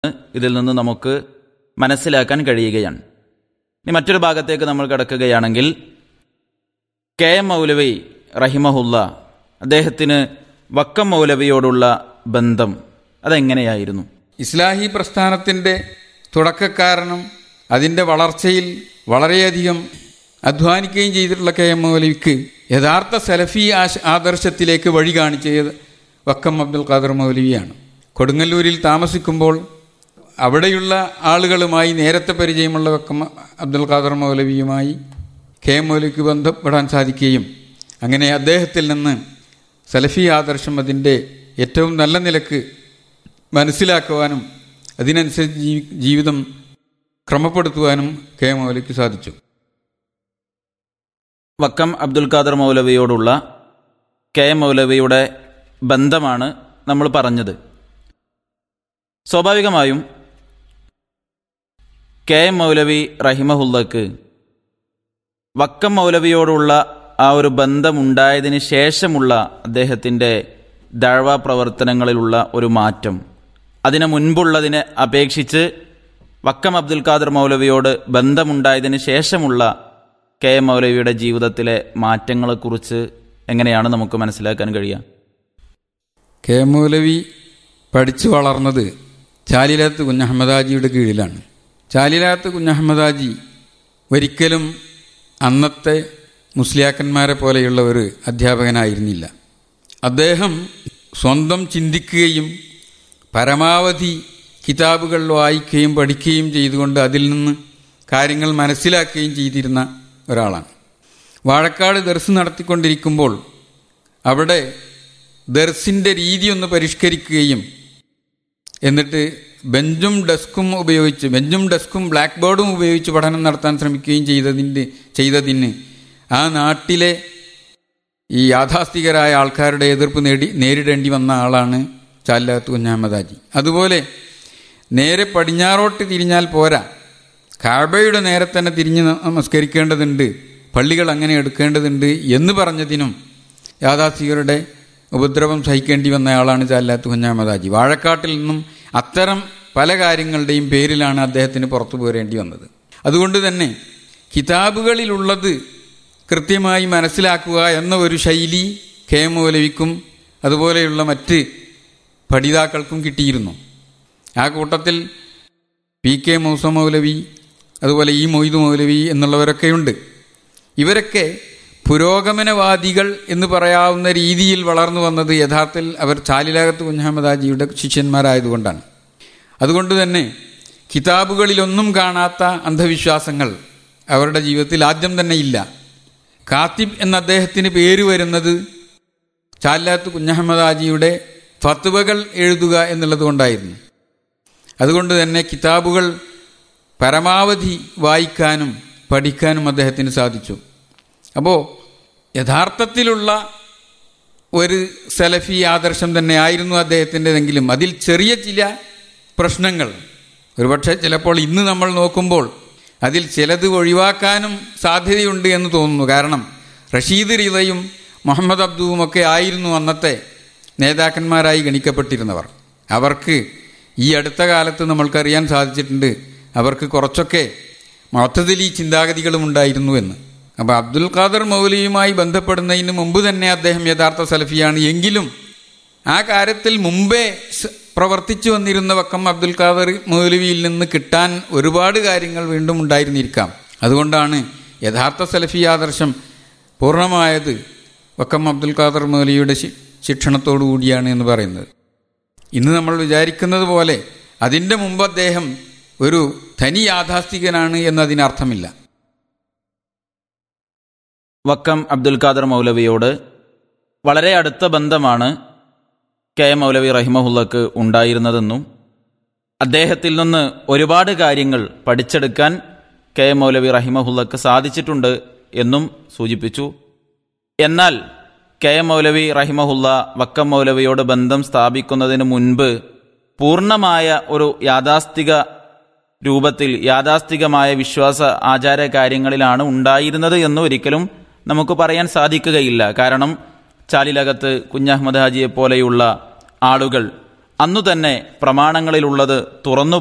ഇതിൽ നിന്ന് നമുക്ക് മനസ്സിലാക്കാൻ കഴിയുകയാണ് ഇനി മറ്റൊരു ഭാഗത്തേക്ക് നമ്മൾ കിടക്കുകയാണെങ്കിൽ കെ എം മൗലവി റഹിമഹുല്ല അദ്ദേഹത്തിന് വക്കം മൗലവിയോടുള്ള ബന്ധം അതെങ്ങനെയായിരുന്നു ഇസ്ലാഹി പ്രസ്ഥാനത്തിൻ്റെ തുടക്കക്കാരനും അതിൻ്റെ വളർച്ചയിൽ വളരെയധികം അധ്വാനിക്കുകയും ചെയ്തിട്ടുള്ള കെ എം മൗലവിക്ക് യഥാർത്ഥ സലഫി ആശ ആദർശത്തിലേക്ക് വഴി കാണിച്ചത് വക്കം അബ്ദുൽ ഖാദർ മൗലവിയാണ് കൊടുങ്ങല്ലൂരിൽ താമസിക്കുമ്പോൾ അവിടെയുള്ള ആളുകളുമായി നേരത്തെ പരിചയമുള്ള വക്കം അബ്ദുൽ ഖാദർ മൗലവിയുമായി കെ എം മൗലവിക്ക് ബന്ധപ്പെടാൻ സാധിക്കുകയും അങ്ങനെ അദ്ദേഹത്തിൽ നിന്ന് സലഫി ആദർശം അതിൻ്റെ ഏറ്റവും നല്ല നിലക്ക് മനസ്സിലാക്കുവാനും അതിനനുസരിച്ച് ജീവി ജീവിതം ക്രമപ്പെടുത്തുവാനും കെ എം മൗലവിക്ക് സാധിച്ചു വക്കം അബ്ദുൽ ഖാദർ മൗലവിയോടുള്ള കെ എം മൗലവിയുടെ ബന്ധമാണ് നമ്മൾ പറഞ്ഞത് സ്വാഭാവികമായും കെ എം മൗലവി റഹിമഹുല്ലക്ക് വക്കം മൗലവിയോടുള്ള ആ ഒരു ബന്ധമുണ്ടായതിന് ശേഷമുള്ള അദ്ദേഹത്തിൻ്റെ ദഴവ പ്രവർത്തനങ്ങളിലുള്ള ഒരു മാറ്റം അതിന് മുൻപുള്ളതിനെ അപേക്ഷിച്ച് വക്കം അബ്ദുൽ ഖാദർ മൗലവിയോട് ബന്ധമുണ്ടായതിന് ശേഷമുള്ള കെ എം മൗലവിയുടെ ജീവിതത്തിലെ മാറ്റങ്ങളെക്കുറിച്ച് എങ്ങനെയാണ് നമുക്ക് മനസ്സിലാക്കാൻ കഴിയുക കെ എം മൗലവി പഠിച്ചു വളർന്നത് ചാലിലാത്ത് കുഞ്ഞഹമ്മദാജിയുടെ കീഴിലാണ് ചാലിലാത്ത് കുഞ്ഞഹമ്മദാജി ഒരിക്കലും അന്നത്തെ മുസ്ലിയാക്കന്മാരെ പോലെയുള്ള ഒരു അധ്യാപകനായിരുന്നില്ല അദ്ദേഹം സ്വന്തം ചിന്തിക്കുകയും പരമാവധി കിതാബുകൾ വായിക്കുകയും പഠിക്കുകയും ചെയ്തുകൊണ്ട് അതിൽ നിന്ന് കാര്യങ്ങൾ മനസ്സിലാക്കുകയും ചെയ്തിരുന്ന ഒരാളാണ് വാഴക്കാട് ദർസ് നടത്തിക്കൊണ്ടിരിക്കുമ്പോൾ അവിടെ ദർസിൻ്റെ രീതി ഒന്ന് പരിഷ്കരിക്കുകയും എന്നിട്ട് ബെഞ്ചും ഡെസ്കും ഉപയോഗിച്ച് ബെഞ്ചും ഡെസ്കും ബ്ലാക്ക് ബോർഡും ഉപയോഗിച്ച് പഠനം നടത്താൻ ശ്രമിക്കുകയും ചെയ്തതിൻ്റെ ചെയ്തതിന് ആ നാട്ടിലെ ഈ യാഥാസ്ഥികരായ ആൾക്കാരുടെ എതിർപ്പ് നേടി നേരിടേണ്ടി വന്ന ആളാണ് ചാലാത്ത് കുഞ്ഞാമദാജി അതുപോലെ നേരെ പടിഞ്ഞാറോട്ട് തിരിഞ്ഞാൽ പോരാ കാബയുടെ നേരെ തന്നെ തിരിഞ്ഞ് നമസ്കരിക്കേണ്ടതുണ്ട് പള്ളികൾ അങ്ങനെ എടുക്കേണ്ടതുണ്ട് എന്ന് പറഞ്ഞതിനും യാഥാസ്ഥികരുടെ ഉപദ്രവം സഹിക്കേണ്ടി വന്നയാളാണ് ചാലാത്ത് കുഞ്ഞാമദാജി വാഴക്കാട്ടിൽ നിന്നും അത്തരം പല കാര്യങ്ങളുടെയും പേരിലാണ് അദ്ദേഹത്തിന് പുറത്തു പോരേണ്ടി വന്നത് അതുകൊണ്ട് തന്നെ കിതാബുകളിലുള്ളത് കൃത്യമായി മനസ്സിലാക്കുക എന്ന ഒരു ശൈലി കെ എം മൗലവിക്കും അതുപോലെയുള്ള മറ്റ് പഠിതാക്കൾക്കും കിട്ടിയിരുന്നു ആ കൂട്ടത്തിൽ പി കെ മൂസ മൗലവി അതുപോലെ ഈ മൊയ്തു മൗലവി എന്നുള്ളവരൊക്കെയുണ്ട് ഇവരൊക്കെ പുരോഗമനവാദികൾ എന്ന് പറയാവുന്ന രീതിയിൽ വളർന്നു വന്നത് യഥാർത്ഥത്തിൽ അവർ ചാലിലാകത്ത് കുഞ്ഞഹമ്മദാജിയുടെ ശിഷ്യന്മാരായതുകൊണ്ടാണ് അതുകൊണ്ട് തന്നെ കിതാബുകളിലൊന്നും കാണാത്ത അന്ധവിശ്വാസങ്ങൾ അവരുടെ ജീവിതത്തിൽ ആദ്യം തന്നെ ഇല്ല കാത്തിബ് എന്ന അദ്ദേഹത്തിന് പേര് വരുന്നത് ചാലാത്ത് കുഞ്ഞഹമ്മദാജിയുടെ ഫത്തുവകൾ എഴുതുക എന്നുള്ളത് കൊണ്ടായിരുന്നു അതുകൊണ്ട് തന്നെ കിതാബുകൾ പരമാവധി വായിക്കാനും പഠിക്കാനും അദ്ദേഹത്തിന് സാധിച്ചു അപ്പോൾ യഥാർത്ഥത്തിലുള്ള ഒരു സലഫി ആദർശം തന്നെ ആയിരുന്നു അദ്ദേഹത്തിൻ്റെതെങ്കിലും അതിൽ ചെറിയ ചില പ്രശ്നങ്ങൾ ഒരുപക്ഷെ ചിലപ്പോൾ ഇന്ന് നമ്മൾ നോക്കുമ്പോൾ അതിൽ ചിലത് ഒഴിവാക്കാനും സാധ്യതയുണ്ട് എന്ന് തോന്നുന്നു കാരണം റഷീദ് റിതയും മുഹമ്മദ് അബ്ദുവും ഒക്കെ ആയിരുന്നു അന്നത്തെ നേതാക്കന്മാരായി ഗണിക്കപ്പെട്ടിരുന്നവർ അവർക്ക് ഈ അടുത്ത കാലത്ത് നമ്മൾക്കറിയാൻ സാധിച്ചിട്ടുണ്ട് അവർക്ക് കുറച്ചൊക്കെ മൊത്തത്തിലി ചിന്താഗതികളും ഉണ്ടായിരുന്നു എന്ന് അപ്പോൾ അബ്ദുൽ ഖാദർ മൗലിയുമായി ബന്ധപ്പെടുന്നതിന് മുമ്പ് തന്നെ അദ്ദേഹം യഥാർത്ഥ സലഫിയാണ് എങ്കിലും ആ കാര്യത്തിൽ മുമ്പേ പ്രവർത്തിച്ചു വന്നിരുന്ന വക്കം അബ്ദുൽ ഖാദർ മൗലവിയിൽ നിന്ന് കിട്ടാൻ ഒരുപാട് കാര്യങ്ങൾ വീണ്ടും ഉണ്ടായിരുന്നിരിക്കാം അതുകൊണ്ടാണ് യഥാർത്ഥ സലഫി ആദർശം പൂർണ്ണമായത് വക്കം അബ്ദുൽ ഖാദർ മൗലവിയുടെ ശിക്ഷണത്തോടു കൂടിയാണ് എന്ന് പറയുന്നത് ഇന്ന് നമ്മൾ വിചാരിക്കുന്നത് പോലെ അതിൻ്റെ മുമ്പ് അദ്ദേഹം ഒരു ധനി യാഥാസ്ഥികനാണ് എന്നതിനർത്ഥമില്ല വക്കം അബ്ദുൽ ഖാദർ മൗലവിയോട് വളരെ അടുത്ത ബന്ധമാണ് കെ എം മൗലവി റഹിമഹുല്ലക്ക് ഉണ്ടായിരുന്നതെന്നും അദ്ദേഹത്തിൽ നിന്ന് ഒരുപാട് കാര്യങ്ങൾ പഠിച്ചെടുക്കാൻ കെ എം മൗലവി റഹിമഹുല്ലക്ക് സാധിച്ചിട്ടുണ്ട് എന്നും സൂചിപ്പിച്ചു എന്നാൽ കെ എം മൗലവി റഹിമഹുല്ല വക്കം മൗലവിയോട് ബന്ധം സ്ഥാപിക്കുന്നതിന് മുൻപ് പൂർണ്ണമായ ഒരു യാഥാസ്ഥിക രൂപത്തിൽ യാഥാസ്ഥികമായ വിശ്വാസ ആചാര കാര്യങ്ങളിലാണ് ഉണ്ടായിരുന്നത് എന്ന് ഒരിക്കലും നമുക്ക് പറയാൻ സാധിക്കുകയില്ല കാരണം ചാലിലകത്ത് കുഞ്ഞഹമ്മദ് ഹാജിയെ പോലെയുള്ള ആളുകൾ അന്നു തന്നെ പ്രമാണങ്ങളിലുള്ളത് തുറന്നു